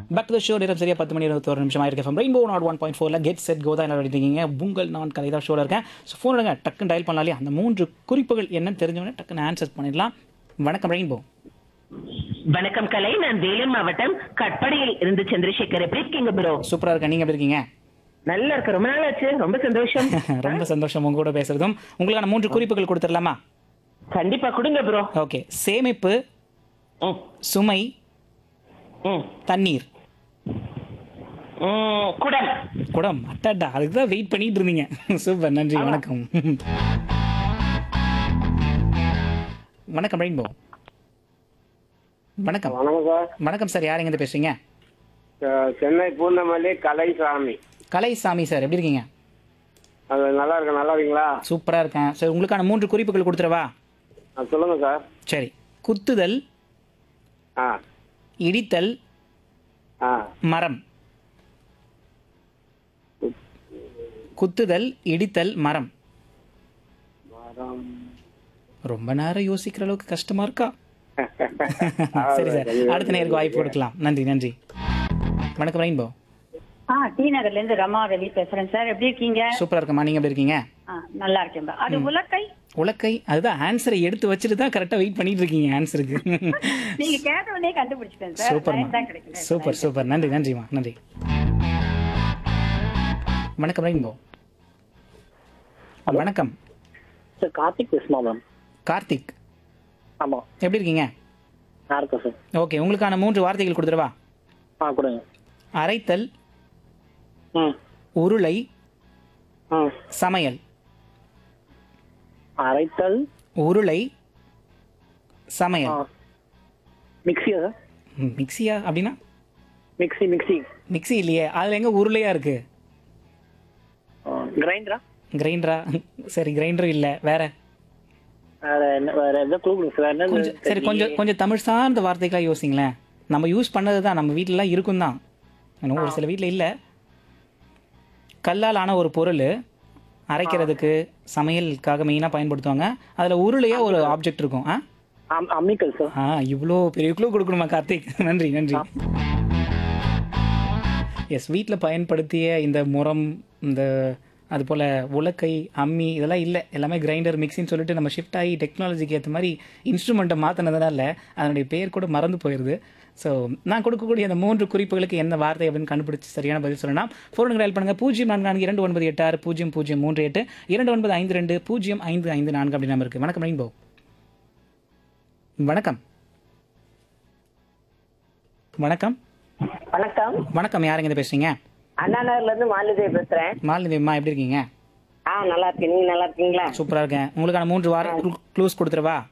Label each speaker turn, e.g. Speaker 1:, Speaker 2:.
Speaker 1: Back to show நேரம் சரியா பத்து மணி இருபத்தோரு நிமிஷம் ஆயிருக்கு ரெயின்போ நாட் ஒன் பாயிண்ட் ஃபோரில் கெட் செட் கோதா என்ன இருக்கீங்க உங்கள் நான் கதை தான் ஷோவில் இருக்கேன் ஸோ ஃபோன் எடுங்க டக்குன்னு டயல் பண்ணலாலே அந்த மூன்று குறிப்புகள் என்னன்னு தெரிஞ்சவொடனே டக்குன்னு ஆன்சர் பண்ணிடலாம் வணக்கம் ரெயின்போ
Speaker 2: வணக்கம் கலை நான் வேலூர் மாவட்டம் கட்படியில் இருந்து சந்திரசேகர் எப்படி இருக்கீங்க ப்ரோ
Speaker 1: சூப்பராக இருக்கேன் நீங்கள் எப்படி இருக்கீங்க
Speaker 2: நல்லா இருக்கு ரொம்ப நாள் ஆச்சு ரொம்ப சந்தோஷம்
Speaker 1: ரொம்ப சந்தோஷம் உங்க கூட பேசுறதும் உங்களுக்கான மூன்று குறிப்புகள் கொடுத்துடலாமா
Speaker 2: கண்டிப்பா கொடுங்க ப்ரோ
Speaker 1: ஓகே சேமிப்பு
Speaker 2: ம்
Speaker 1: சுமை
Speaker 2: ம்
Speaker 1: தண்ணீர்
Speaker 2: ம், குடம்
Speaker 1: குடம் அட்டாடா அதுக்கு தான் வெயிட் பண்ணிட்டு இருந்தீங்க சூப்பர் நன்றி வணக்கம் வணக்கம் ரெயின்போ வணக்கம்
Speaker 3: வணக்கம் சார்
Speaker 1: வணக்கம் சார் யார் எங்க பேசுறீங்க
Speaker 3: அஹ் சென்னை பூந்தமல்லி கலைசாமி
Speaker 1: கலைசாமி சார் எப்படி இருக்கீங்க
Speaker 3: அது நல்லா இருக்கு நல்லா இருக்கீங்களா
Speaker 1: சூப்பரா இருக்கேன் சார் உங்களுக்கான மூன்று குறிப்புகள் கொடுத்துறவா
Speaker 3: அஹ் சொல்லுங்க சார்
Speaker 1: சரி குத்துதல்
Speaker 3: ஆ
Speaker 1: இடித்தல்
Speaker 3: ஆ
Speaker 1: மரம் குத்துதல் இடித்தல் மரம்
Speaker 3: மரம்.
Speaker 1: ரொம்ப நேரம் யோசிக்கிற அளவுக்கு கஷ்டமா இருக்கா சரி சார் அடுத்த நேருக்கு வாய்ப்பு கொடுக்கலாம் நன்றி நன்றி வணக்கம் ரெயின்போ
Speaker 4: ஆ டி நகர்ல இருந்து ரமா ரவி பேசுறேன் சார் எப்படி இருக்கீங்க
Speaker 1: சூப்பரா இருக்கமா நீங்க எப்படி இருக்கீங்க
Speaker 4: ஆ, நல்லா இருக்கேன் பா. அது உலக்கை
Speaker 1: உலக்கை அதுதான் ஆன்சரை எடுத்து வச்சுட்டு தான் கரெக்டா வெயிட் பண்ணிட்டு இருக்கீங்க ஆன்சருக்கு
Speaker 4: நீங்க கேட்ட உடனே கண்டுபிடிச்சிட்டேன் சார்
Speaker 1: சூப்பர்மா
Speaker 4: line தான் கிடைக்கல
Speaker 1: சூப்பர் சூப்பர் நன்றி நன்றிமா நன்றி வணக்கம் ரெயின்போ வணக்கம்
Speaker 5: சார் கார்த்திக் பேசுமா மேம்
Speaker 1: கார்த்திக்
Speaker 5: ஆமாம்
Speaker 1: எப்படி இருக்கீங்க
Speaker 5: நான் இருக்கேன் சார்
Speaker 1: ஓகே உங்களுக்கான மூன்று வார்த்தைகள் கொடுத்துருவா
Speaker 5: ஆ கொடுங்க
Speaker 1: அரைத்தல்
Speaker 5: ம்
Speaker 1: உருளை
Speaker 5: ம்
Speaker 1: சமையல்
Speaker 5: அரைத்தல்
Speaker 1: உருளை
Speaker 5: ஆ
Speaker 1: சமையல்
Speaker 5: மிக்ஸியா சார்
Speaker 1: ம், மிக்ஸியா அப்படின்னா
Speaker 5: மிக்ஸி மிக்ஸி
Speaker 1: மிக்ஸி இல்லையே அதில் எங்க உருளையா இருக்கு
Speaker 5: கிரைண்டரா
Speaker 1: கிரைண்டரா சரி கிரைண்டரும் இல்லை வேற
Speaker 5: வேற என்ன வேற எந்த க்ளூ கொடுங்க சார் வேற என்ன
Speaker 1: கொஞ்சம் சரி கொஞ்சம் கொஞ்சம் தமிழ் சார்ந்த வார்த்தைகளாக யோசிங்களேன் நம்ம யூஸ் பண்ணது தான் நம்ம வீட்டிலலாம் இருக்கும் தான் இன்னும் ஒரு சில வீட்டில் இல்லை கல்லால் ஆன ஒரு பொருள் அரைக்கிறதுக்கு சமையலுக்காக மெயினாக பயன்படுத்துவாங்க அதில் உருளையாக ஒரு ஆப்ஜெக்ட் இருக்கும் ஆ
Speaker 5: அம்- அம்மிக்கல் சார்
Speaker 1: ஆ இவ்வளோ பெரிய க்ளூ கொடுக்கணுமா கார்த்திக் நன்றி நன்றி எஸ் வீட்டில் பயன்படுத்திய இந்த முறம் இந்த அது போல் உலக்கை அம்மி இதெல்லாம் இல்லை எல்லாமே கிரைண்டர் மிக்ஸின்னு சொல்லிட்டு நம்ம ஷிஃப்ட் ஆகி டெக்னாலஜிக்கு ஏற்ற மாதிரி இன்ஸ்ட்ருமெண்ட்டை மாற்றினதுனால அதனுடைய பேர் கூட மறந்து போயிடுது ஸோ நான் கொடுக்கக்கூடிய அந்த மூன்று குறிப்புகளுக்கு என்ன வார்த்தை அப்படின்னு கண்டுபிடிச்சு சரியான பதில் சொல்லலாம் ஃபோன் டயல் பண்ணுங்க பூஜ்ஜியம் நான்கு நான்கு இரண்டு ஒன்பது எட்டு ஆறு பூஜ்ஜியம் பூஜ்ஜியம் மூன்று எட்டு இரண்டு ஒன்பது ஐந்து ரெண்டு பூஜ்ஜியம் ஐந்து ஐந்து நான்கு அப்படி நம்ம இருக்குது வணக்கம் ரெயின்போ வணக்கம் வணக்கம்
Speaker 2: வணக்கம்
Speaker 1: வணக்கம் யாருங்க இதை பேசுறீங்க
Speaker 2: அண்ணா நகர்ல இருந்து மாலிதே பேசுறேன்
Speaker 1: மாலினி அம்மா எப்படி இருக்கீங்க
Speaker 2: ஆ நல்லா இருக்கேன் நீங்க நல்லா இருக்கீங்களா
Speaker 1: சூப்பரா இருக்கேன் உங்களுக்கான மூன்று வார க்ளூஸ் கொடுத்துருவா